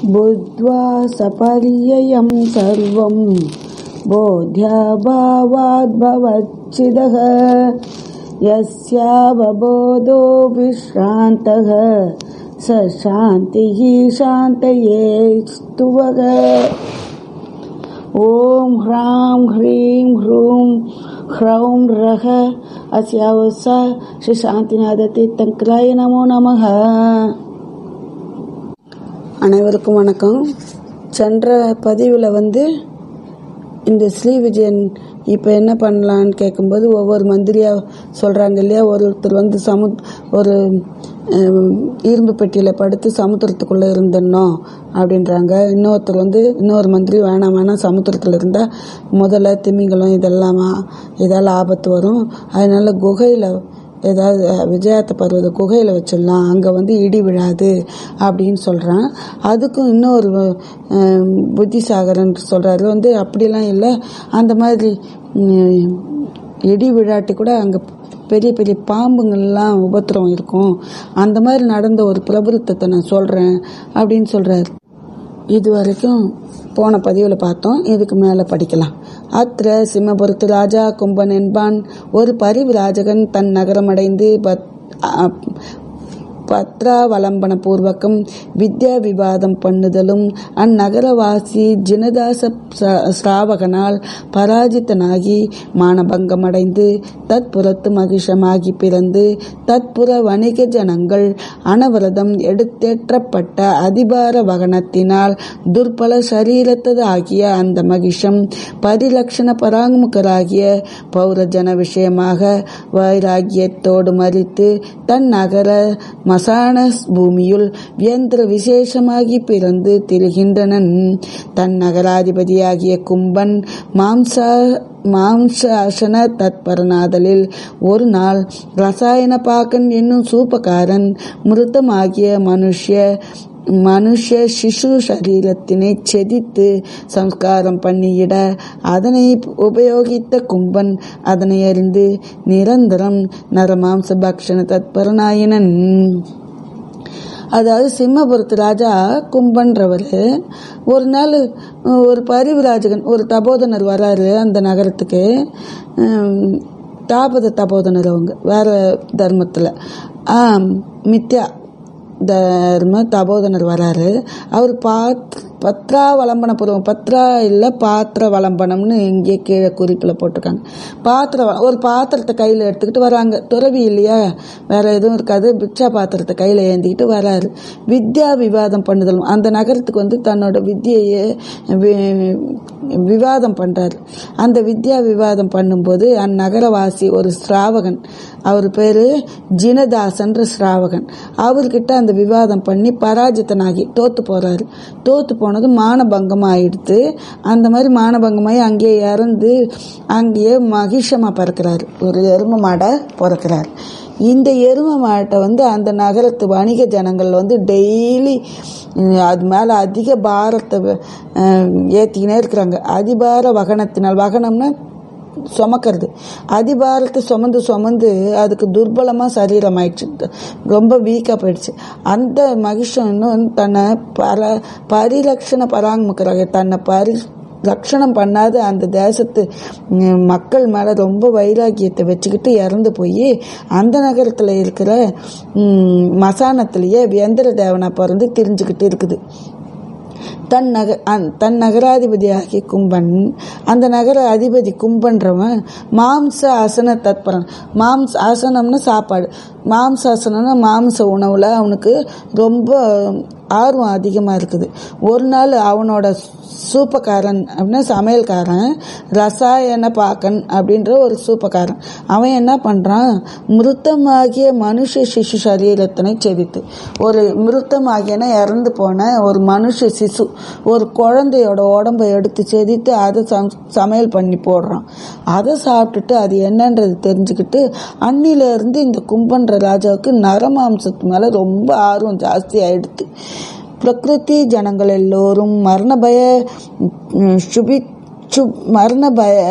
बुद्ध्वा सपर्ययं सर्वं बोध्याभावाद्भवच्छिदः यस्यावबोधो विश्रान्तः स शान्तिः शान्तये स्तुवः ॐ ह्रां ह्रीं ह्रूं ह्रौं रः अस्यावस श्री சாந்திநாதத்தீர்த்தங்கராய நமோ நமः அனைவருக்கும் வணக்கம் சென்ற பதிவில் வந்து இந்த ஸ்ரீ விஜயன் இப்போ என்ன பண்ணலான்னு கேட்கும்போது ஒவ்வொரு மந்திரியாக சொல்கிறாங்க இல்லையா ஒருத்தர் வந்து சமு ஒரு அஹ், இரும்பு பெட்டியில் படுத்து சமுத்திரத்துக்குள்ளே இருந்துடணும் அப்படின்றாங்க இன்னொருத்தர் வந்து இன்னொரு மந்திரி வேணாம் வேணாம் சமுத்திரத்தில் இருந்தால் முதல்ல திமிங்கலம் இதெல்லாம் இதெல்லாம் ஆபத்து வரும் அதனால குகையில் ஏதாவது அஹ், விஜயாத்த பர்வத குகையில் வச்சிடலாம் அங்கே வந்து இடி விழாது அப்படின்னு சொல்கிறான் அதுக்கும் இன்னொரு அஹ், புத்திசாகரன் சொல்கிறாரு வந்து அப்படிலாம் இல்லை அந்த மாதிரி உம், இடி விழாட்டி கூட அங்கே பெரிய பெரிய பாம்புங்கள்லாம் உபத்திரம் இருக்கும் அந்த மாதிரி நடந்த ஒரு பிரபுத்தத்தை நான் சொல்கிறேன் அப்படின்னு சொல்கிறாரு இது வரைக்கும் போன பதிவில் பார்த்தோம் இதுக்கு மேலே படிக்கலாம் அத்திர சிம்மபுரத்து ராஜா கும்பன் என்பான் ஒரு பரிவு ராஜகன் தன் நகரமடைந்து பத் அ- பத்ராவலம்பன பூர்வகம் வித்யா விவாதம் பண்ணுதலும் அந்நகரவாசி ஜினதாச ச- சிராவகனால் பராஜித்தனாகி மானபங்கமடைந்து தற்புறத்து மகிஷமாகி பிறந்து தற்புற வணிக ஜனங்கள் அனவரதம் எடுத்தேற்றப்பட்ட அதிபார வகனத்தினால் துர்பல சரீரத்தது ஆகிய அந்த மகிஷம் பரிலக்ஷண பராங்முகராகிய பௌரஜன விஷயமாக வைராகியத்தோடு மறித்து தன் நகர மசான பூமியுள் வியந்திர விசேஷமாகி பிறந்து திரிகின்றனன் தன் நகராதிபதியாகிய கும்பன் மாம்சா மாம்சாசன தத்பரநாதலில் ஒரு நாள் ரசாயன பாக்கன் என்னும் சூப்பக்காரன் மிருத்தமாகிய மனுஷ்ய மனுஷ சிசு சரீரத்தினை செதித்து சம்ஸ்காரம் பண்ணியிட அதனை உபயோகித்த கும்பன் அதனை அறிந்து நிரந்தரம் நரமாம்ச பக்ஷண தத்பரனாயினன் அதாவது சிம்மபுரத்து ராஜா கும்பன்றவர் ஒரு நாள் ஒரு பரிவிராஜகன் ஒரு தபோதனர் வராரு அந்த நகரத்துக்கு உம், தாபத தபோதனர் அவங்க வேற தர்மத்தில் மித்யா தர்ம தபோதனர் வராரு அவர் பாத் பத்ரா வலம்பன பூர்வம் பத்ரா இல்லை பாத்திர வலம்பனம்னு இங்கே கீழே குறிப்பில் போட்டிருக்காங்க பாத்திர வ- ஒரு பாத்திரத்தை கையில் எடுத்துக்கிட்டு வராங்க துறவி இல்லையா வேற எதுவும் இருக்காது பிக்ஷா பாத்திரத்தை கையில் ஏந்திக்கிட்டு வராரு வித்யா விவாதம் பண்ணுதலும் அந்த நகரத்துக்கு வந்து தன்னோட வித்தியையை வி- விவாதம் பண்றாரு அந்த வித்யா விவாதம் பண்ணும்போது அந்நகரவாசி ஒரு ஸ்ராவகன் அவர் பேரு ஜினதாசன்ற ஸ்ராவகன் அவர்கிட்ட அந்த விவாதம் பண்ணி பராஜித்தனாகி தோத்து போறாரு தோத்து போனது மானபங்கம் ஆயிடுத்து அந்த மாதிரி மானபங்கமாகி அங்கேயே இறந்து அங்கேயே மகிஷமா பிறக்கிறாரு ஒரு எரும மாடை பிறக்கிறாரு இந்த எரும மாட்டை வந்து அந்த நகரத்து வணிக ஜனங்கள் வந்து டெய்லி அது மேலே அதிக பாரத்தை அஹ், ஏத்திக்கினே இருக்கிறாங்க அதிபார வகனத்தினால் வகனம்னா சுமக்கிறது அதிபாரத்தை சுமந்து சுமந்து அதுக்கு துர்பலமாக சரீரம் ஆயிடுச்சு ரொம்ப வீக்காக போயிடுச்சு அந்த மகிஷம் இன்னும் தன்னை பர பரிலட்சண பராங்கமுக்கிறாங்க தன்னை பரி ரட்சணம் பண்ணாத அந்த தேசத்து ம், மக்கள் மேலே ரொம்ப வைராக்கியத்தை வச்சுக்கிட்டு இறந்து போய் அந்த நகரத்தில் இருக்கிற ம், மசானத்திலேயே வியந்திர தேவனா பிறந்து திரிஞ்சுக்கிட்டு இருக்குது தன் நக அந் தன் நகராதிபதியாகிய கும்பன் அந்த நகர அதிபதி கும்பன்றவன் மாம்ச ஆசன தத்பரன் மாம்ச ஆசனம்னா சாப்பாடு மாம்ச ஆசனம்னா மாம்ச உணவில் அவனுக்கு ரொம்ப ஆர்வம் அதிகமாக இருக்குது ஒரு நாள் அவனோட சூப்பக்காரன் அப்படின்னா சமையல்காரன் ரசாயன பாக்கன் அப்படின்ற ஒரு சூப்பக்காரன் அவன் என்ன பண்ணுறான் மிருத்தமாகிய மனுஷ சிசு சரீரத்தினை செதித்து ஒரு மிருத்தமாகியன இறந்து போன ஒரு மனுஷ சிசு ஒரு குழந்தையோட உடம்பை எடுத்து செதித்து அதை சம் சமையல் பண்ணி போடுறான் அதை சாப்பிட்டுட்டு அது என்னன்றது தெரிஞ்சுக்கிட்டு அன்னில இந்த கும்பன்ற ராஜாவுக்கு நரமாம்சத்து மேலே ரொம்ப ஆர்வம் ஜாஸ்தி ஆயிடுது பிரகிருதி ஜனங்கள் எல்லோரும் மரண பய ம், சுபி சு மரண பய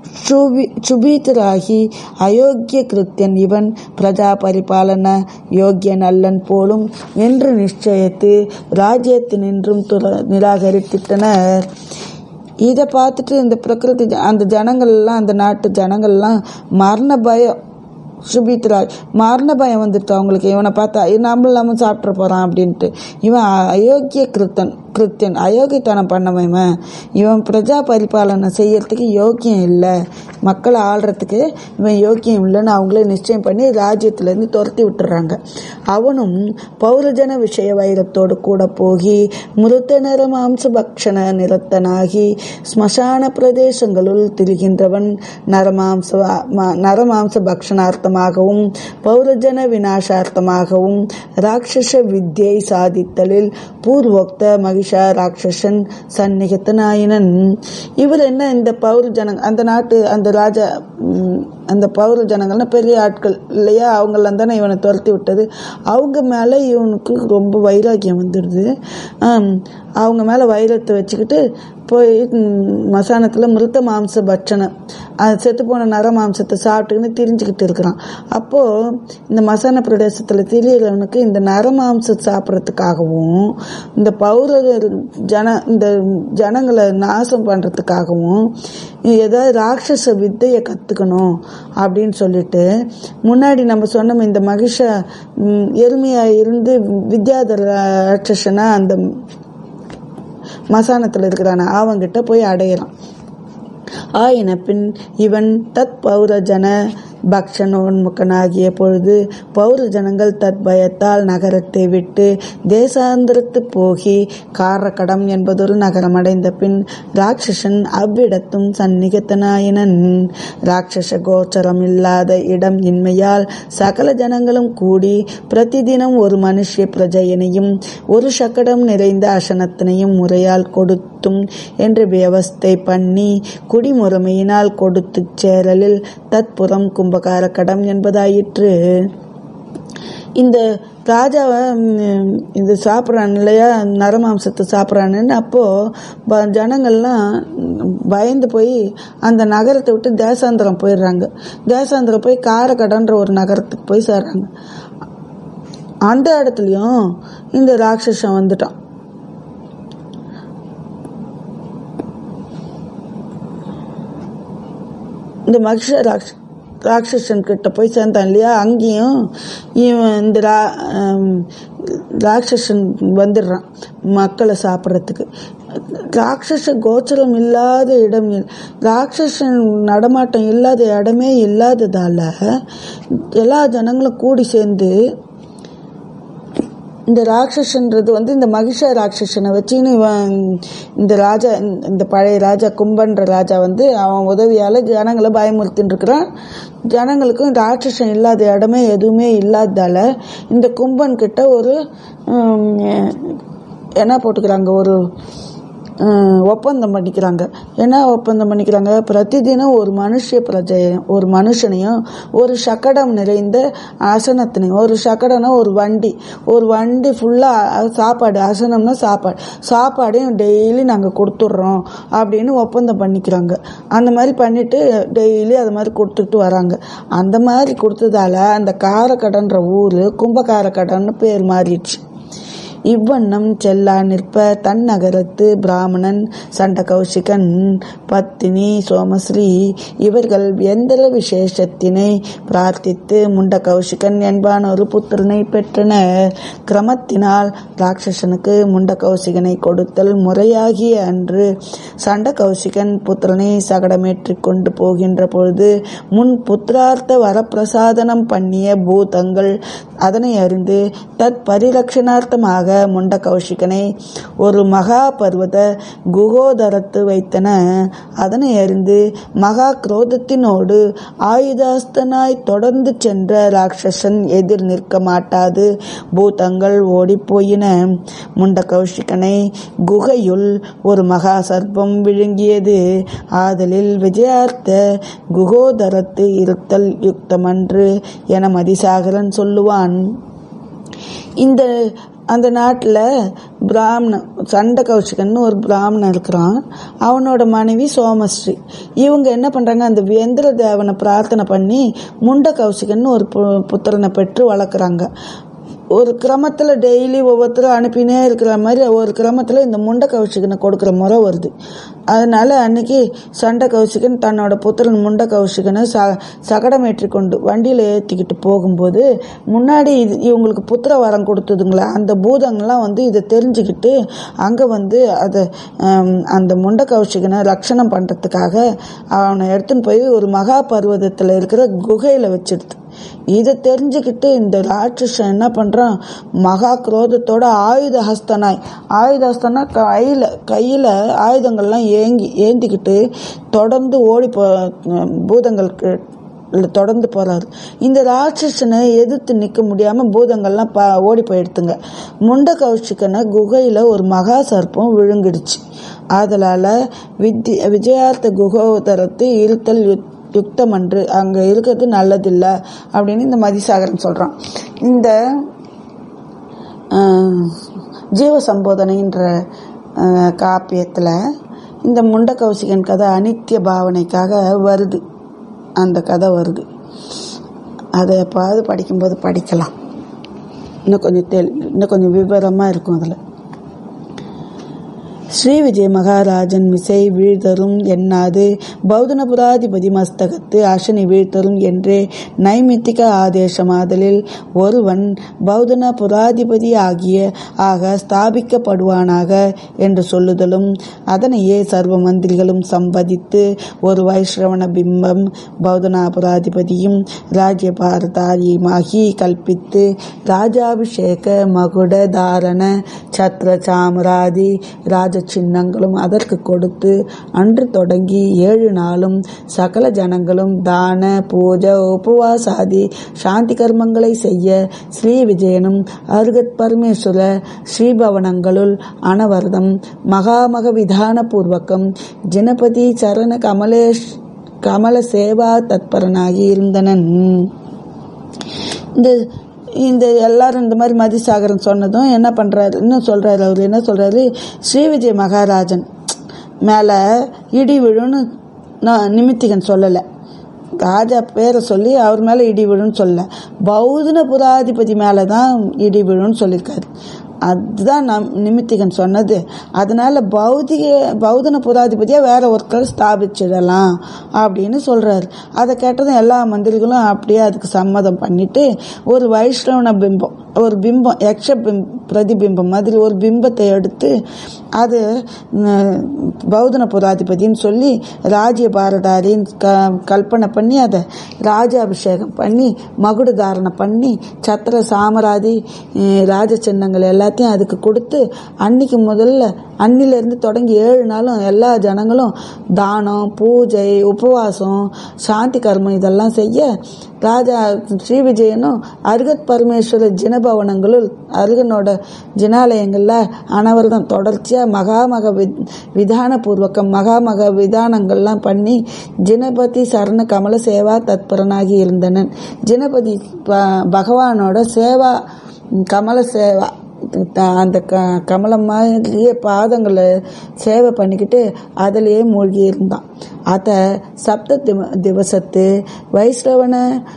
சுபி சுபீதராகி அயோக்கிய கிருத்தியன் இவன் பிரஜா பரிபாலன யோக்கியன் அல்லன் போலும் என்று நிச்சயித்து ராஜ்யத்தினின்றும் துர நிராகரித்திட்டனர் இதை பார்த்துட்டு இந்த பிரகிருதி ஜ- அந்த ஜனங்கள்லாம் அந்த நாட்டு ஜனங்கள்லாம் மரண பயம் சுபித்ராஜ் மரண பயம் வந்துட்டு அவங்களுக்கு இவனை பார்த்தா இது நம்ம இல்லாமல் சாப்பிட்ற போகிறான் அப்படின்ட்டு இவன் அயோக்கிய கிருத்தன் கிருத்தியன் அயோக்கியத்தனம் பண்ணவன் இவன் இவன் பிரஜா பரிபாலனை செய்யறதுக்கு யோக்கியம் இல்லை மக்களை ஆள்றதுக்கு இவன் யோக்கியம் இல்லைன்னு அவங்களே நிச்சயம் பண்ணி ராஜ்யத்திலேருந்து துரத்தி விட்டுறாங்க அவனும் பௌரஜன விஷய வைரத்தோடு கூட போகி மிருத்த நரமாம்ச பக்ஷண நிரத்தனாகி ஸ்மசான பிரதேசங்களுள் திரிகின்றவன் நரமாம்ச ம- நரமாம்ச பக்ஷணார்த்தமாகவும் பௌரஜன விநாசார்த்தமாகவும் ராட்சச வித்யை சாதித்தலில் பூர்வோக்த மகிஷா ராட்சசன் சந்நிகத்தனாயினன் இவர் என்ன இந்த பௌர ஜனங்க அந்த நாட்டு அந்த ராஜா ம், அந்த பௌர ஜனங்கள்னா பெரிய ஆட்கள் இல்லையா அவங்களாம் தானே இவனை துரத்தி விட்டது அவங்க மேலே இவனுக்கு ரொம்ப வைராக்கியம் வந்துடுது ஆம், அவங்க மேலே வைரத்தை வச்சுக்கிட்டு போய் மசானத்தில் மிருத்த மாம்ச பட்சணம் அது செத்து போன நர மாம்சத்தை சாப்பிட்டுக்கின்னு திரிஞ்சுக்கிட்டு இருக்கிறான் அப்போது இந்த மசான பிரதேசத்தில் திரியறவனுக்கு இந்த நர மாம்சம் சாப்பிட்றதுக்காகவும் இந்த பௌர ஜன இந்த ஜனங்களை நாசம் பண்ணுறதுக்காகவும் ஏதாவது ராட்சச வித்தையை கற்றுக்கணும் அப்படின்னு சொல்லிட்டு முன்னாடி நம்ம சொன்னோம் இந்த மகிஷ ம், எருமையா இருந்து வித்யாதர ராட்சசனா அந்த மசானத்தில் இருக்கிறான அவங்கிட்ட போய் அடையிறான் ஆயின பின் இவன் தத் பௌரஜன பக்ஷனோன்முகனாகிய பொழுது பௌர ஜனங்கள் தத் பயத்தால் நகரத்தை விட்டு தேசாந்திரத்து போகி காரக்கடம் என்பதொரு நகரம் அடைந்த பின் ராட்சசன் அவ்விடத்தும் சந்நிகத்தனாயினன் ராட்சச கோச்சரம் இல்லாத இடம் இன்மையால் சகல ஜனங்களும் கூடி பிரதிதினம் ஒரு மனுஷ்ய பிரஜையனையும் ஒரு சக்கடம் நிறைந்த அசனத்தினையும் முறையால் கொடுத்தும் என்று வியவஸ்தை பண்ணி குடிமுறைமையினால் கொடுத்துச் சேரலில் தற்புறம் கும்பகார கடம் என்பதாயிற்று இந்த ராஜாவை ம், இது சாப்பிட்றான் இல்லையா நரமாம்சத்தை சாப்பிட்றானுன்னு அப்போது ஜனங்கள்லாம் பயந்து போய் அந்த நகரத்தை விட்டு தேசாந்திரம் போயிடுறாங்க தேசாந்திரம் போய் காரக்கடன்ற ஒரு நகரத்துக்கு போய் சேர்றாங்க அந்த இடத்துலையும் இந்த ராட்சசன் வந்துட்டான் இந்த மகிஷ ராட்ச ராட்சசன் கிட்ட போய் சேர்ந்தான் இல்லையா அங்கேயும் இவன் இந்த ரா ஆம், ராட்சசன் வந்துடுறான் மக்களை சாப்பிட்றதுக்கு ராட்சச கோச்சரம் இல்லாத இடம் இல்- ராட்சசன் நடமாட்டம் இல்லாத இடமே இல்லாததால எல்லா ஜனங்களும் கூடி சேர்ந்து இந்த ராட்சசன்றது வந்து இந்த மகிஷ ராட்சசனை வச்சுன்னு இவன் இந்த ராஜா இந்த பழைய ராஜா கும்பன்ற ராஜா வந்து அவன் உதவியால் ஜனங்களை பயமுறுத்தின்னு இருக்கிறான் ஜனங்களுக்கும் ராட்சசன் இல்லாத இடமே எதுவுமே இல்லாததால இந்த கும்பன் கிட்ட ஒரு ஹம், என்ன போட்டுக்கிறாங்க ஒரு அஹ், ஒப்பந்தம் பண்ணிக்கிறாங்க என்ன ஒப்பந்தம் பண்ணிக்கிறாங்க பிரதிதினம் ஒரு மனுஷ பிரஜையும் ஒரு மனுஷனையும் ஒரு சக்கடம் நிறைந்த அசனத்தினையும் ஒரு சக்கடம்னா ஒரு வண்டி ஒரு வண்டி ஃபுல்லாக சாப்பாடு அசனம்னா சாப்பாடு சாப்பாடையும் டெய்லி நாங்கள் கொடுத்துட்றோம் அப்படின்னு ஒப்பந்தம் பண்ணிக்கிறாங்க அந்த மாதிரி பண்ணிட்டு டெய்லி அது மாதிரி கொடுத்துட்டு வராங்க அந்த மாதிரி கொடுத்ததால அந்த காரக்கடன்ற ஊர் கும்பகாரக்கடன்னு பேர் மாறிடுச்சு இவ்வண்ணம் செல்லா நிற்ப தன்னகரத்து பிராமணன் சண்ட கௌசிகன் பத்தினி சோமஸ்ரீ இவர்கள் எந்திர விசேஷத்தினை பிரார்த்தித்து முண்ட கௌசிகன் என்பான் ஒரு புத்திரனை பெற்றனர் கிரமத்தினால் ராட்சசனுக்கு முண்ட கௌசிகனை கொடுத்தல் முறையாகிய அன்று சண்ட கௌசிகன் புத்திரனை சகடமேற்றிக் கொண்டு போகின்ற பொழுது முன் புத்திரார்த்த வரப்பிரசாதனம் பண்ணிய பூதங்கள் அதனை அறிந்து தத் பரிரட்சணார்த்தமாக முண்ட கௌஷிகனை ஒரு மகா பர்வத குகோதரத்து வைத்தன அதனை அறிந்து மகா குரோதத்தினோடு ஆயுதாஸ்தனாய் தொடர்ந்து சென்ற ராட்சசன் எதிர் நிற்க மாட்டாது பூதங்கள் ஓடிப்போயின முண்ட கௌஷிகனை குகையுள் ஒரு மகா சர்ப்பம் விழுங்கியது ஆதலில் விஜயார்த்த குகோதரத்து இருத்தல் யுக்தமன்று என மதிசாகரன் சொல்லுவான் இந்த அந்த நாட்டில் பிராமணன் சண்ட கௌஷிகன்னு ஒரு பிராமணன் இருக்கிறான் அவனோட மனைவி சோமஸ்ரீ இவங்க என்ன பண்ணுறாங்க அந்த வேந்திர தேவனை பிரார்த்தனை பண்ணி முண்ட கௌஷிகன்னு ஒரு பு- புத்திரனை பெற்று வளர்க்குறாங்க ஒரு கிரமத்தில் டெய்லி ஒவ்வொருத்தரும் அனுப்பினே இருக்கிற மாதிரி ஒரு கிரமத்தில் இந்த முண்ட கௌஷிகனை கொடுக்குற முறை வருது அதனால அன்னைக்கு சண்டை கௌஷிகன் தன்னோட புத்திரன் முண்ட கௌஷிகனை ச சகடமேற்றி கொண்டு வண்டியில் ஏற்றிக்கிட்டு போகும்போது முன்னாடி இது இவங்களுக்கு புத்திர வரம் கொடுத்ததுங்களா அந்த பூதங்கள்லாம் வந்து இதை தெரிஞ்சுக்கிட்டு அங்கே வந்து அதை ஆம், அந்த முண்ட கௌஷிகனை ரட்சணம் பண்ணுறதுக்காக அவனை எடுத்துன்னு போய் ஒரு மகா பர்வதத்தில் இருக்கிற குகையில் வச்சிடுது இதை தெரிஞ்சுக்கிட்டு இந்த ராட்சசன் என்ன பண்ணுறான் மகா குரோதத்தோட ஆயுத ஹஸ்தனாய் ஆயுத ஹஸ்தனா கையில் கையில் ஆயுதங்கள்லாம் ஏங்கி ஏந்திக்கிட்டு தொடர்ந்து ஓடி போ பூதங்களுக்கு இல்ல, தொடர்ந்து போறாரு இந்த ராட்சசனை எதிர்த்து நிற்க முடியாம பூதங்கள்லாம் ப ஓடி போயிடுத்துங்க முண்ட கௌஷிகனை குகையில ஒரு மகா சர்ப்பம் விழுங்கிடுச்சு அதனால வித்தி விஜயார்த்த குகோதரத்தை இருத்தல் யுத் யுக்தம் அன்று அங்கே இருக்கிறது நல்லதில்லை அப்படின்னு இந்த மதிசாகரன் சொல்கிறான் இந்த ஆஹ், ஜீவ சம்போதனைன்ற காப்பியத்தில் இந்த முண்ட கௌசிகன் கதை அனித்திய பாவனைக்காக வருது அந்த கதை வருது அதை எப்பாவது படிக்கும்போது படிக்கலாம் இன்னும் கொஞ்சம் தெளி இன்னும் கொஞ்சம் விவரமாக இருக்கும் அதில் ஸ்ரீ விஜய மகாராஜன் மிசை வீழ்தரும் எண்ணாது பௌதனபுராதிபதி மஸ்தகத்து அசனி வீழ்த்தரும் என்றே நைமித்திக ஆதேசமாதலில் ஒருவன் பௌதன புராதிபதி ஆகிய ஆக ஸ்தாபிக்கப்படுவானாக என்று சொல்லுதலும் அதனையே சர்வ மந்திரிகளும் சம்பதித்து ஒரு வைஷ்ரவண பிம்பம் பௌதனாபுராதிபதியும் ராஜ்யபாரதாரியுமாகி கல்பித்து ராஜாபிஷேக மகுட தாரண சத்ர சாமராதி ராஜ சின்னங்களும் அதற்கு கொடுத்து அன்று தொடங்கி ஏழு நாளும் சகல ஜனங்களும் தான பூஜை உபவாசாதி சாந்தி கர்மங்களை செய்ய ஸ்ரீ விஜயனும் அருகத் பரமேஸ்வர ஸ்ரீபவனங்களுள் அனவரதம் மகாமக விதான பூர்வகம் ஜனபதி சரண கமலேஷ் கமல சேவா தத்பரனாகி இருந்தனன் இந்த இந்த எல்லாரும் இந்த மாதிரி மதிசாகரன் சொன்னதும் என்ன பண்ணுறாரு இன்னும் சொல்கிறாரு அவர் என்ன சொல்கிறாரு ஸ்ரீவிஜய மகாராஜன் மேலே இடி விழுன்னு நான் நிமித்திகன் சொல்லலை ராஜா பேரை சொல்லி அவர் மேலே இடி விழுன்னு சொல்லல பௌதன புராதிபதி மேலே தான் இடி விழுன்னு சொல்லியிருக்காரு அதுதான் நம் நிமித்திகன் சொன்னது அதனால பௌதிக பௌதன புராதிபதியாக வேற ஒருத்தர் ஸ்தாபிச்சிடலாம் அப்படின்னு சொல்றாரு அதை கேட்டதும் எல்லா மந்திரிகளும் அப்படியே அதுக்கு சம்மதம் பண்ணிட்டு ஒரு வைஷ்ணவன பிம்பம் ஒரு பிம்பம் யக்ஷ பிம் பிரதிபிம்பம் மாதிரி ஒரு பிம்பத்தை எடுத்து அது ம், பௌதன புராதிபதின்னு சொல்லி ராஜ்ய பாரதாரின்னு க கல்பனை பண்ணி அதை ராஜாபிஷேகம் பண்ணி மகுடு தாரணை பண்ணி சத்திர சாமராதி ம், ராஜ சின்னங்கள் எல்லாத்தையும் அதுக்கு கொடுத்து அன்னைக்கு முதல்ல அன்னிலேருந்து தொடங்கி ஏழு நாளும் எல்லா ஜனங்களும் தானம் பூஜை உபவாசம் சாந்தி கர்மம் இதெல்லாம் செய்ய ராஜா ஸ்ரீ விஜயனும் அருகத் பரமேஸ்வர ஜினபவனங்களுள் அருகனோட ஜினாலயங்களில் அனவரதம் தொடர்ச்சியாக மகாமக வி விதான பூர்வகம் மகாமக விதானங்கள்லாம் பண்ணி ஜினபதி சரண கமல சேவா தத்பரனாகி இருந்தனன் ஜினபதி ப- பகவானோட சேவா கமல சேவா த- அந்த க கமலம் மாதிரியே பாதங்களை சேவை பண்ணிக்கிட்டு அதிலேயே மூழ்கி இருந்தான் அத சப்த திவ- திவசத்து வைஷ்ணவன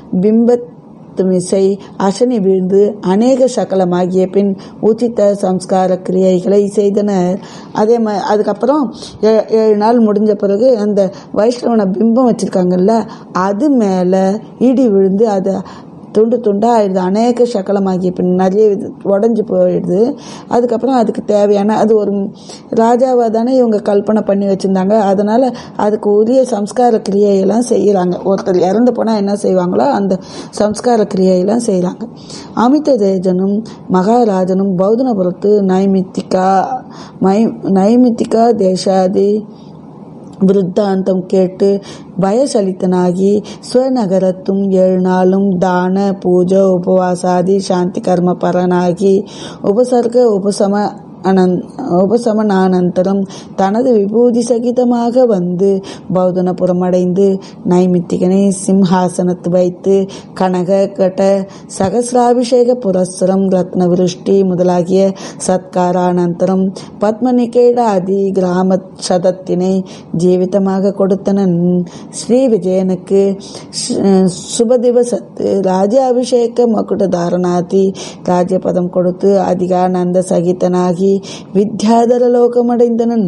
பிம்பத்துமிசை அசனி வீழ்ந்து அநேக சகலமாகிய பின் உச்சித்த சம்ஸ்கார கிரியைகளை செய்தனர் அதே மா அதுக்கப்புறம் ஏ- ஏழு நாள் முடிஞ்ச பிறகு அந்த வைஷ்ணவன பிம்பம் வச்சிருக்காங்கல்ல அது மேலே இடி விழுந்து அதை துண்டு துண்டா ஆயிடுது அநேக சக்கலமாகிய பின் நிறைய இது உடஞ்சி போயிடுது அதுக்கப்புறம் அதுக்கு தேவையான அது ஒரு ராஜாவாக தானே இவங்க கல்பனை பண்ணி வச்சுருந்தாங்க அதனால் அதுக்கு உரிய சம்ஸ்கார கிரியையெல்லாம் செய்கிறாங்க ஒருத்தர் இறந்து போனால் என்ன செய்வாங்களோ அந்த சம்ஸ்கார கிரியையெல்லாம் செய்கிறாங்க அமித தேஜனும் மகாராஜனும் பௌதனபுரத்து நைமித்திகா மை நைமித்திகா தேசாதி விருத்தாந்தம் கேட்டு பயசலித்தனாகி ஸ்வநகரத்தும் ஏழு நாளும் தான பூஜை உபவாசாதி சாந்தி கர்ம பரனாகி உபசர்க உபசம அனந் உபசமனானந்தரம் தனது விபூதி சகிதமாக வந்து பௌதனபுரம் அடைந்து நைமித்திகனை சிம்ஹாசனத்து வைத்து கனக கட சகசிராபிஷேக புரஸ்சரம் ரத்ன விருஷ்டி முதலாகிய சத்காரானந்தரம் பத்மநிகேடாதி கிராம சதத்தினை ஜீவிதமாக கொடுத்தனன் ஸ்ரீ விஜயனுக்கு சுபதிவசத்து ராஜாபிஷேக மகுட தாரணாதி ராஜ்யபதம் கொடுத்து அதிகானந்த சகிதனாகி வித்யாதர லோகமடைந்தனன்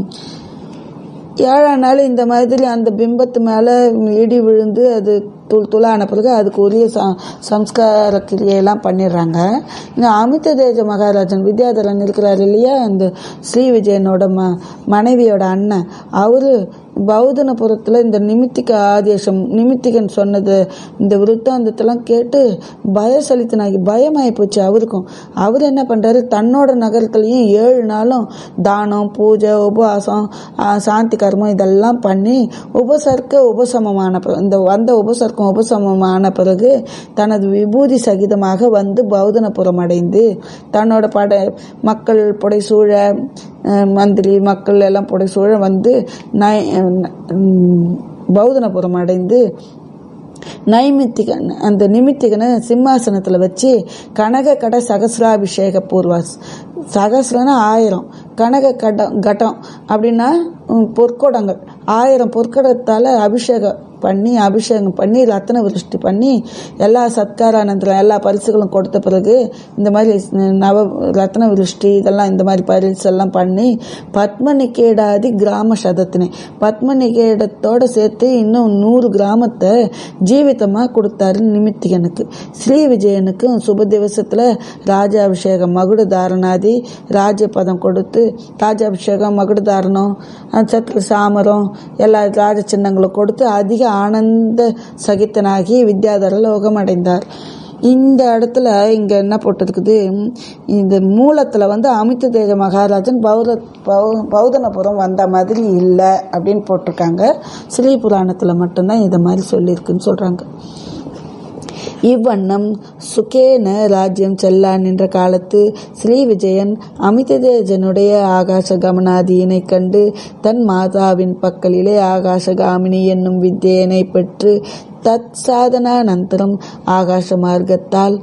ஏழாம் நாள் இந்த மாதிரி அந்த பிம்பத்து மேலே இடி விழுந்து அது தூள் தூளான பிறகு அதுக்கு உரிய ச சம்ஸ்கார கிரியெல்லாம் பண்ணிடுறாங்க இங்கே அமித தேஜ மகாராஜன் வித்யாதரன் இருக்கிறார் இல்லையா இந்த ஸ்ரீ விஜயனோட ம மனைவியோட அண்ணன் அவரு பௌதனபுரத்தில் இந்த நிமித்திக ஆதேசம் நிமித்திகன் சொன்னது இந்த விருத்தாந்தத்தெல்லாம் கேட்டு பயசலித்தனாகி பயமாகி போச்சு அவருக்கும் அவர் என்ன பண்ணுறாரு தன்னோட நகரத்துலேயும் ஏழு நாளும் தானம் பூஜை உபவாசம் சாந்தி கர்மம் இதெல்லாம் பண்ணி உபசர்க்க உபசமமான இந்த வந்த உபசர்க்கம் உபசமமான பிறகு தனது விபூதி சகிதமாக வந்து பௌதனபுரம் அடைந்து தன்னோட பட மக்கள் புடைசூழ மந்திரி மக்கள் எல்லாம் புடைசூழ வந்து நை பௌதனபுரம் அடைந்து நைமித்திகன் அந்த நிமித்திகனை சிம்மாசனத்தில் வச்சு கனக கட சகசிராபிஷேக பூர்வாஸ் சகசிரம்னா ஆயிரம் கனக கடம் கட்டம் அப்படின்னா பொற்கொடங்கள் ஆயிரம் பொற்கடத்தால் அபிஷேகம் பண்ணி அபிஷேகம் பண்ணி ரத்ன விருஷ்டி பண்ணி எல்லா சத்காரானந்தரம் எல்லா பரிசுகளும் கொடுத்த பிறகு இந்த மாதிரி நவ ரத்ன விருஷ்டி இதெல்லாம் இந்த மாதிரி பரிசு எல்லாம் பண்ணி பத்ம நிகேடாதி கிராம சதத்தினை பத்ம நிகேடத்தோட சேர்த்து இன்னும் நூறு கிராமத்தை ஜீவிதமாக கொடுத்தாரு நிமித்திகனுக்கு ஸ்ரீ விஜயனுக்கும் சுப திவசத்தில் ராஜாபிஷேகம் மகுட தாரணாதி ராஜபதம் கொடுத்து ராஜாபிஷேகம் மகுட தாரணம் சத்ரு சாமரம் எல்லா ராஜ சின்னங்களும் கொடுத்து அதிக ஆனந்த சகித்தனாகி வித்யாதர லோகம் அடைந்தார் இந்த இடத்துல இங்க என்ன போட்டிருக்குது இந்த மூலத்துல வந்து அமித தேஜ மகாராஜன் பௌர பௌதனபுரம் வந்த மாதிரி இல்லை அப்படின்னு போட்டிருக்காங்க ஸ்ரீ புராணத்துல மட்டும்தான் இதை மாதிரி சொல்லியிருக்குன்னு சொல்றாங்க இவ்வண்ணம் சுகேன ராஜ்யம் செல்லா நின்ற காலத்து ஸ்ரீ விஜயன் அமிததேஜனுடைய ஆகாச கமனாதியினை கண்டு தன் மாதாவின் பக்கலிலே ஆகாசகாமினி என்னும் வித்தியனை பெற்று தத் சாதனானந்தரம் ஆகாச மார்க்கத்தால்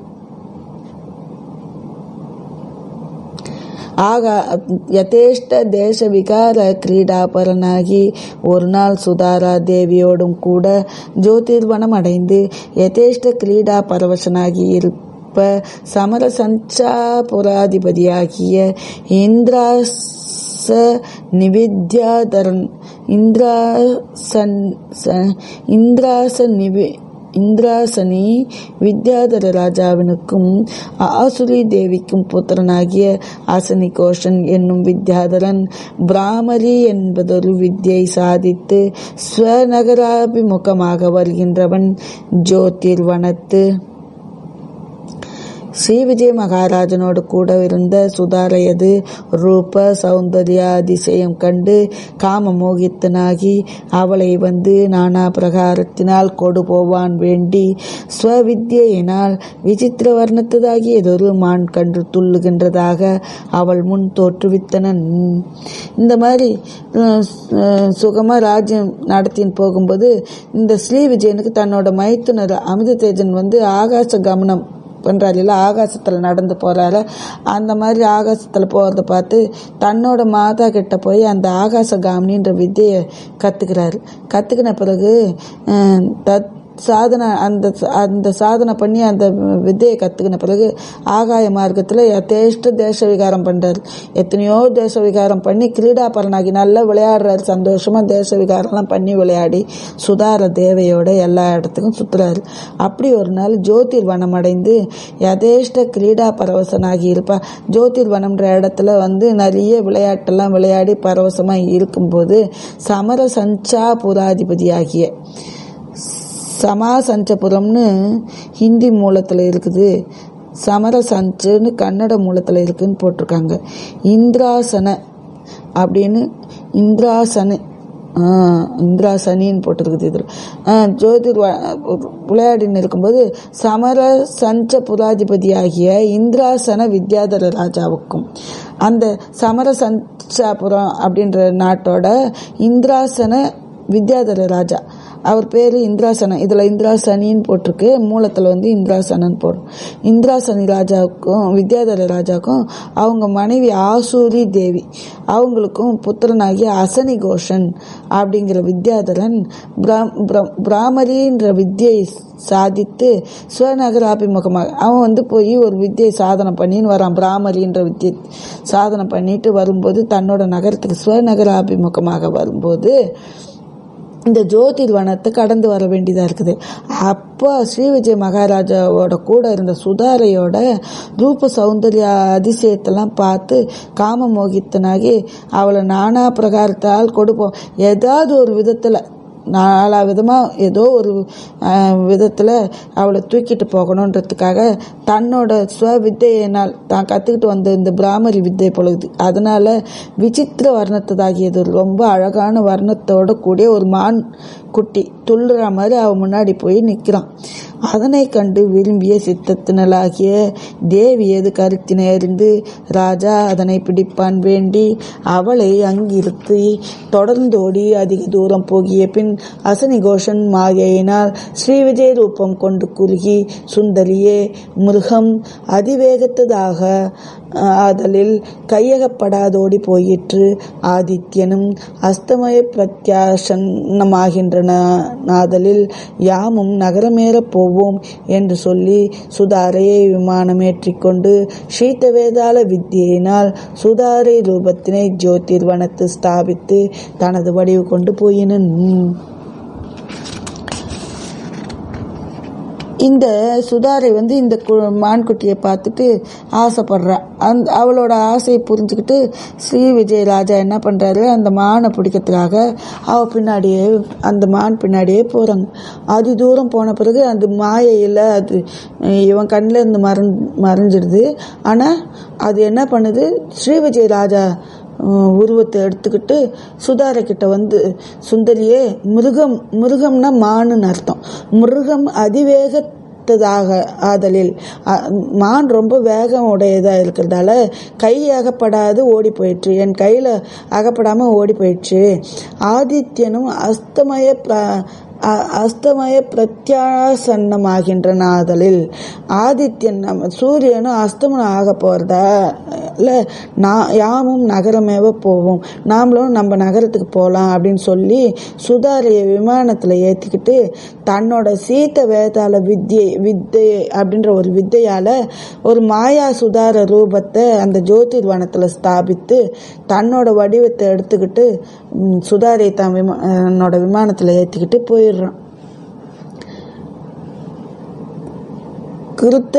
ಆಗ ಯಥೇಷ್ಟ ದೇಶ ವಿಕಾರ கிரீடாபரனாகி ஒரு நாள் சுதாரா தேவியோடும் கூட ஜோதிர்வனம் அடைந்து யதேஷ்ட கிரீடா பரவசனாகி இருப்ப சமர சஞ்சாபுராதிபதியாகிய இந்திராச நிவித்யாதரன் இந்திராசன் இந்திராச நிவி இந்திராசனி வித்யாதர ராஜாவினுக்கும் ஆசுரி தேவிக்கும் புத்திரனாகிய ஆசனி கோஷன் என்னும் வித்யாதரன் பிராமரி என்பதொரு வித்யை சாதித்து ஸ்வநகராபிமுகமாக வருகின்றவன் ஜோதிர்வனத்து ஸ்ரீ விஜய மகாராஜனோடு கூட இருந்த சுதாரையது ரூப சௌந்தர்ய அதிசயம் கண்டு காம மோகித்தனாகி அவளை வந்து நானா பிரகாரத்தினால் கொடு போவான் வேண்டி ஸ்வவித்யினால் விசித்திர வர்ணத்ததாகியதொரு மான் கன்று துள்ளுகின்றதாக அவள் முன் தோற்றுவித்தனன் இந்த மாதிரி சுகமா ராஜ்யம் நடத்தின்னு போகும்போது இந்த ஸ்ரீ விஜயனுக்கு தன்னோட மைத்துனர் அமித தேஜன் வந்து ஆகாச கமனம் பண்ணுறாரு இல்லை ஆகாசத்தில் நடந்து போகிறாரு அந்த மாதிரி ஆகாசத்தில் போகிறத பார்த்து தன்னோட மாதா கிட்ட போய் அந்த ஆகாச காமினின்ற வித்தையை கற்றுக்கிறாரு கற்றுக்கின பிறகு தத் சாதனை அந்த அந்த சாதனை பண்ணி அந்த வித்தையை கற்றுக்கின பிறகு ஆகாய மார்க்கத்தில் யதேஷ்ட தேச விகாரம் பண்ணுறாரு எத்தனையோ தேச விகாரம் பண்ணி கிரீடாபரனாகி நல்லா விளையாடுறாரு சந்தோஷமாக தேச விகாரம்லாம் பண்ணி விளையாடி சுதார தேவையோட எல்லா இடத்துக்கும் சுற்றுறாரு அப்படி ஒரு நாள் ஜோதிர் வனம் அடைந்து யதேஷ்ட கிரீடா பரவசனாகி இருப்பா ஜோதிர் வனம்ன்ற இடத்துல வந்து நிறைய விளையாட்டெல்லாம் விளையாடி பரவசமாக இருக்கும்போது சமர சஞ்சா புராதிபதியாகிய சமாசஞ்சபுரம்னு ஹிந்தி மூலத்தில் இருக்குது சமரசஞ்சுன்னு கன்னட மூலத்தில் இருக்குன்னு போட்டிருக்காங்க இந்திராசன அப்படின்னு இந்திராசன ஆ, இந்திரா சனின்னு போட்டிருக்குது இதில் ஜோதிர் வ- விளையாடின்னு இருக்கும்போது சமர சஞ்ச புராதிபதி ஆகிய இந்திராசன வித்யாதர ராஜாவுக்கும் அந்த சமர சஞ்சாபுரம் அப்படின்ற நாட்டோட இந்திராசன வித்யாதர ராஜா அவர் பேர் இந்திராசனன் இதில் இந்திராசனின்னு போட்டிருக்கு மூலத்தில் வந்து இந்திராசனன் போடும் இந்திராசனி ராஜாவுக்கும் வித்யாதர ராஜாவுக்கும் அவங்க மனைவி ஆசூரி தேவி அவங்களுக்கும் புத்திரனாகிய அசனி கோஷன் அப்படிங்கிற வித்யாதரன் பிராம்- பிரம்- பிராமரின்ற வித்தியை சாதித்து ஸ்வநகராபிமுகமாக அவன் வந்து போய் ஒரு வித்தியை சாதனை பண்ணின்னு வரான் பிராமரின்ற வித்தியை சாதனை பண்ணிட்டு வரும்போது தன்னோட நகரத்துக்கு ஸ்வநகராபிமுகமாக வரும்போது இந்த ஜோதிர் வனத்தை கடந்து வர வேண்டியதாக இருக்குது அப்போ ஸ்ரீ விஜய மகாராஜாவோட கூட இருந்த சுதாரையோட ரூப சௌந்தர்ய அதிசயத்தெல்லாம் பார்த்து காம மோகித்தனாகி அவளை நானா பிரகாரத்தால் கொடுப்போம் ஏதாவது ஒரு விதத்தில் நாலா விதமாக ஏதோ ஒரு விதத்தில் அவளை தூக்கிட்டு போகணுன்றதுக்காக தன்னோட ஸ்வ வித்தையினால் தான் கற்றுக்கிட்டு வந்த இந்த பிராமரி வித்தை பொழுது அதனால விசித்திர வர்ணத்ததாகியது ரொம்ப அழகான வர்ணத்தோட கூடிய ஒரு மான் குட்டி துள்ளுற மாதிரி அவன் முன்னாடி போய் நிற்கிறான் அதனை கண்டு விரும்பிய சித்தத்தினலாகிய தேவி எது கருத்தினை அறிந்து ராஜா அதனை பிடிப்பான் வேண்டி அவளை அங்கிருத்தி தொடர்ந்தோடி அதிக தூரம் போகிய பின் அசனி கோஷன் மாயையினால் ஸ்ரீவிஜய ரூபம் கொண்டு குறுகி சுந்தரியே மிருகம் அதிவேகத்ததாக ஆதலில் கையகப்படாதோடி போயிற்று ஆதித்யனும் அஸ்தமய பிரத்யாசன்னமாகின்றன நாதலில் யாமும் நகரமேறப் போவோம் என்று சொல்லி சுதாரையை விமானமேற்றிக்கொண்டு ஸ்ரீதவேதாள வித்தியினால் சுதாரை ரூபத்தினை ஜோதிர்வனத்து ஸ்தாபித்து தனது வடிவு கொண்டு போயினன் இந்த சுதாரை வந்து இந்த கு- மான்குட்டியை பார்த்துட்டு ஆசைப்படுறா அந்த அவளோட ஆசையை புரிஞ்சுக்கிட்டு ஸ்ரீ விஜயராஜா என்ன பண்ணுறாரு அந்த மானை பிடிக்கிறதுக்காக அவ பின்னாடியே அந்த மான் பின்னாடியே போகிறாங்க அதி தூரம் போன பிறகு அந்த மாயையில் அது அஹ், இவன் கண்ணில் இருந்து மறைஞ் மறைஞ்சிடுது ஆனால் அது என்ன பண்ணுது ஸ்ரீ விஜயராஜா அஹ், உருவத்தை எடுத்துக்கிட்டு சுதாரை கிட்ட வந்து சுந்தரியே மிருகம் மிருகம்னா மானுன்னு அர்த்தம் மிருகம் அதிவேகத்ததாக ஆதலில் அ- மான் ரொம்ப வேகம் உடையதாக இருக்கிறதால கை அகப்படாது ஓடி போயிடுச்சு என் கையில் அகப்படாமல் ஓடி போயிடுச்சு ஆதித்யனும் அஸ்தமய பிர- அ- அஸ்தமய பிரத்யாசன்னமாகின்ற நாதலில் ஆதித்யன் நம்ம சூரியனும் அஸ்தமனம் ஆக போகிறதா இல்லை நான் யாமும் நகரமேவ போவோம் நாமளும் நம்ம நகரத்துக்கு போகலாம் அப்படின்னு சொல்லி சுதாரிய விமானத்தில் ஏற்றிக்கிட்டு தன்னோட சீத்த வேதாள வித்யை வித்தை அப்படின்ற ஒரு வித்தையால் ஒரு மாயா சுதார ரூபத்தை அந்த ஜோதிர் வனத்தில் ஸ்தாபித்து தன்னோட வடிவத்தை எடுத்துக்கிட்டு ம், சுதாரை தான் விமா தன்னோட விமானத்தில் ஏற்றிக்கிட்டு போயிடுறான் கிருத்த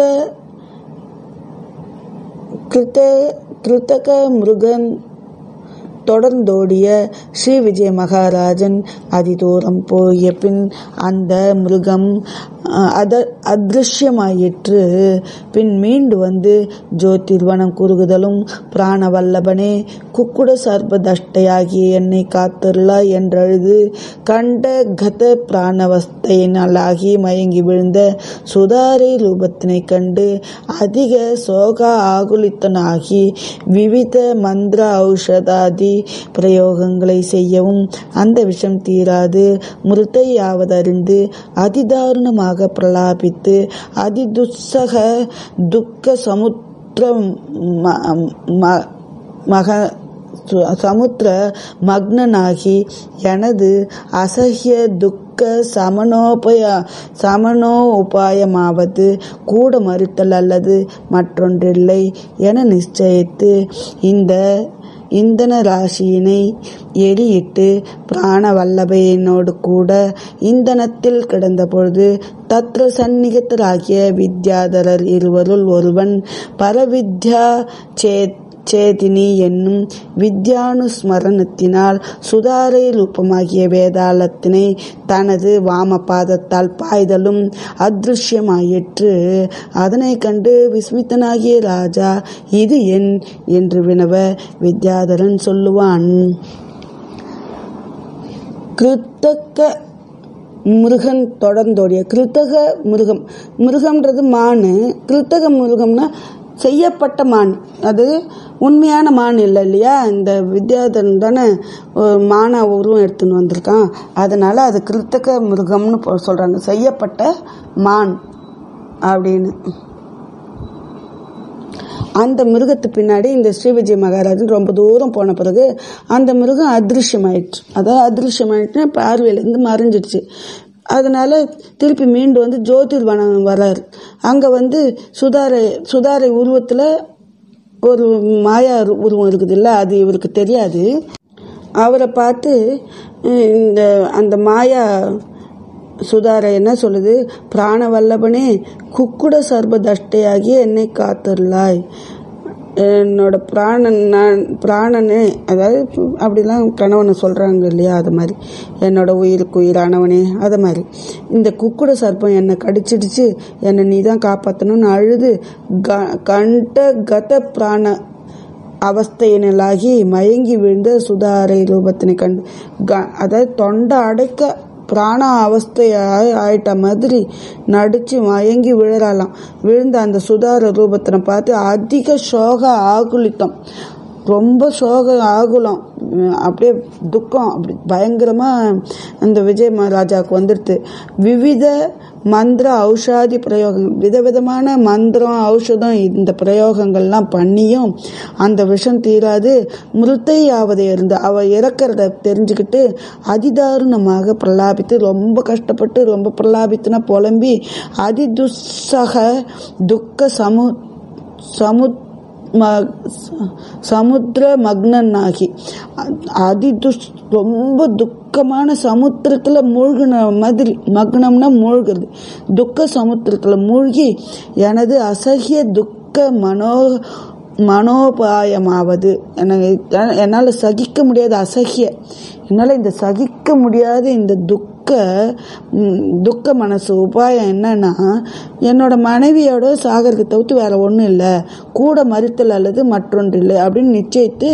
கிருத்த கிருத்தக மிருகன் தொடர்ந்தோடிய ஸ்ரீ விஜய மகாராஜன் அதிதூரம் போய பின் அந்த மிருகம் அஹ், அத அதிருஷ்யமாயிற்று பின் மீண்டு வந்து ஜோதிர்வனம் குறுகுதலும் பிராணவல்லபனே குக்குட சர்பதஷ்டையாகிய என்னை காத்தருளா என்றழுது கண்ட கத பிராணவஸ்தையினாலாகி மயங்கி விழுந்த சுதாரை ரூபத்தினை கண்டு அதிக சோகா ஆகுலித்தனாகி விவித மந்திர ஔஷதாதி பிரயோகங்களை செய்யவும் அந்த விஷம் தீராது மிருத்தையாவதறிந்து அதிதாருணமாக பிரலாபித்து அதிதுஸ்ஸக துக்க சமுத்திர ம- ம- மக சு- சமுத்திர மக்னனாகி எனது அசஹ்ய துக்க சமனோபய சமனோ உபாயமாவது கூட மறுத்தல் அல்லது மற்றொன்றில்லை என நிச்சயித்து இந்த இந்தன ராசியினை எரியிட்டு பிராண வல்லபையினோடு கூட இந்தனத்தில் கிடந்த பொழுது தத்ர சந்நிகிதராகிய வித்யாதரர் இருவருள் ஒருவன் பரவித்யா சேத் சேதினி என்னும் வித்யானுஸ்மரணத்தினால் சுதாரை ரூபமாகிய வேதாளத்தினை தனது வாமபாதத்தால் பாய்தலும் அதிருஷ்யமாயிற்று அதனை கண்டு விஸ்மித்தனாகிய ராஜா இது என் என்று வினவ வித்யாதரன் சொல்லுவான் கிருத்தக மிருகன் தொடர்ந்தோடிய கிருத்தக மிருகம் மிருகம்ன்றது மான் கிருத்தக மிருகம்னா செய்யப்பட்ட மான் அது உண்மையான மான் இல்லை இல்லையா இந்த வித்யாதரன் தானே ஒரு மானா உருவம் எடுத்துன்னு வந்திருக்கான் அதனால அது கிருத்தக மிருகம்னு போ- சொல்றாங்க செய்யப்பட்ட மான் அப்படின்னு அந்த மிருகத்து பின்னாடி இந்த ஸ்ரீவிஜய மகாராஜன் ரொம்ப தூரம் போன பிறகு அந்த மிருகம் அதிருஷ்யமாயிடுச்சு அதாவது அதிருஷ்யமாயிட்டுனா பார்வையிலேருந்து மறைஞ்சிடுச்சு அதனால திருப்பி மீண்டு வந்து ஜோதிர்வனம் வராரு அங்கே வந்து சுதாரை சுதாரை உருவத்தில் ஒரு மாயா உருவம் இருக்குது இல்லை அது இவருக்கு தெரியாது அவரை பார்த்து அஹ், இந்த அந்த மாயா சுதார என்ன சொல்லுது பிராண வல்லபனே குக்குட சர்ப தஷ்டையாகி என்னை காத்துள்ளாய் என்னோட பிராணன் நான் பிராணனே அதாவது அப்படிலாம் கணவனை சொல்கிறாங்க இல்லையா அது மாதிரி என்னோட உயிருக்கு உயிரானவனே அது மாதிரி இந்த குக்குட சர்ப்பம் என்னை கடிச்சிடுச்சு என்னை நீ தான் காப்பாற்றணும்னு அழுது க கண்ட கத பிராண அவஸ்தையினலாகி மயங்கி விழுந்த சுதாரை ரூபத்தினை கண்டு க- அதாவது தொண்டை அடைக்க பிராண அவஸ்தை ஆயி- ஆயிட்ட மாதிரி நடிச்சு மயங்கி விழறாளாம் விழுந்த அந்த சுதார ரூபத்தினை பார்த்து அதிக சோக ஆகுலித்தம் ரொம்ப சோக ஆகுலம் உம் அப்படியே துக்கம் அப்படி பயங்கரமா அந்த விஜய் மகாராஜாவுக்கு வந்துடுது விவித மந்திர ஔஷாதி பிரயோகங்கள் விதவிதமான மந்திரம் ஔஷதம் இந்த பிரயோகங்கள்லாம் பண்ணியும் அந்த விஷம் தீராது மிருத்தை ஆவதை இருந்து அவ இறக்கிறத தெரிஞ்சுக்கிட்டு அதிதாருணமாக பிரலாபித்து ரொம்ப கஷ்டப்பட்டு ரொம்ப பிரலாபித்துனா புலம்பி அதிதுஸ்ஸக துக்க சமு சமுத் ம- ச- சமுத்திர மக்னனாகி அ- அதி துஷ் ரொம்ப துக்கமான சமுத்திரத்துல மூழ்கின மாதிரி மக்னம்னா மூழ்கிறது துக்க சமுத்திரத்துல மூழ்கி எனது அசகிய துக்க மனோ மனோபாயமாவது எனக்கு என்னால் சகிக்க முடியாத அசகிய என்னால் இந்த சகிக்க முடியாத இந்த துக்க ம், துக்க மனசு உபாயம் என்னன்னா என்னோட மனைவியோட சாகருக்கு தவிர்த்து வேற ஒன்றும் இல்லை கூட மறித்தல் அல்லது மற்றொன்று இல்லை அப்படின்னு நிச்சயித்து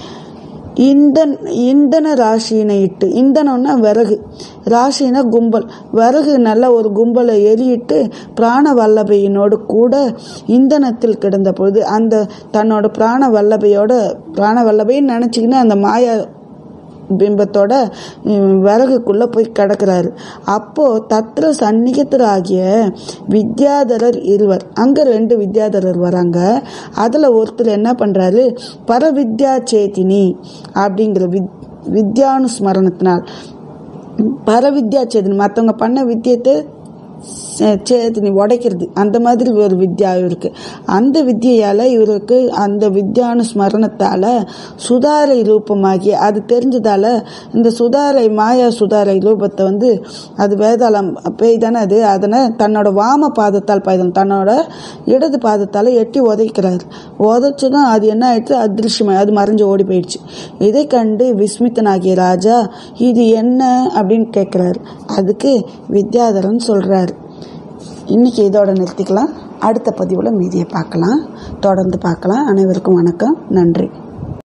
இந்தன் இந்தன ராசியினை இட்டு இந்தனம்னா விறகு ராசினா கும்பல் விறகு நல்ல ஒரு கும்பலை எரியிட்டு பிராண வல்லபையினோடு கூட இந்தனத்தில் கிடந்த பொழுது அந்த தன்னோட பிராண வல்லபையோட பிராண வல்லபைன்னு நினச்சிக்கின்னு அந்த மாயா பிம்பத்தோட உம், விறகுக்குள்ள போய் கிடக்குறாரு அப்போ தத்ர சந்நிகத்தராகிய வித்யாதரர் இருவர் அங்க ரெண்டு வித்யாதரர் வராங்க அதுல ஒருத்தர் என்ன பண்றாரு பரவித்யா சேதினி அப்படிங்கிற வித் வித்யானுஸ்மரணத்தினால் பரவித்யா சேதினி மற்றவங்க பண்ண வித்தியத்தை சே- சேதினி உடைக்கிறது அந்த மாதிரி ஒரு வித்யா இவருக்கு அந்த வித்தியால இவருக்கு அந்த வித்யானு ஸ்மரணத்தால சுதாரை ரூபமாகி அது தெரிஞ்சதால இந்த சுதாரை மாயா சுதாரை ரூபத்தை வந்து அது வேதாளம் பேய் தானே அது அதனை தன்னோட வாம பாதத்தால் பாய்தம் தன்னோட இடது பாதத்தால எட்டி உதைக்கிறார் உதைச்சதும் அது என்ன ஆயிடுச்சு அதிருஷ்யமா அது மறைஞ்சு ஓடி போயிடுச்சு இதை கண்டு விஸ்மித்தனாகிய ராஜா இது என்ன அப்படின்னு கேட்குறாரு அதுக்கு வித்யாதரன் சொல்றாரு இன்னைக்கு இதோட நிறுத்திக்கலாம் அடுத்த பதிவில் மீதியை பார்க்கலாம் தொடர்ந்து பார்க்கலாம் அனைவருக்கும் வணக்கம் நன்றி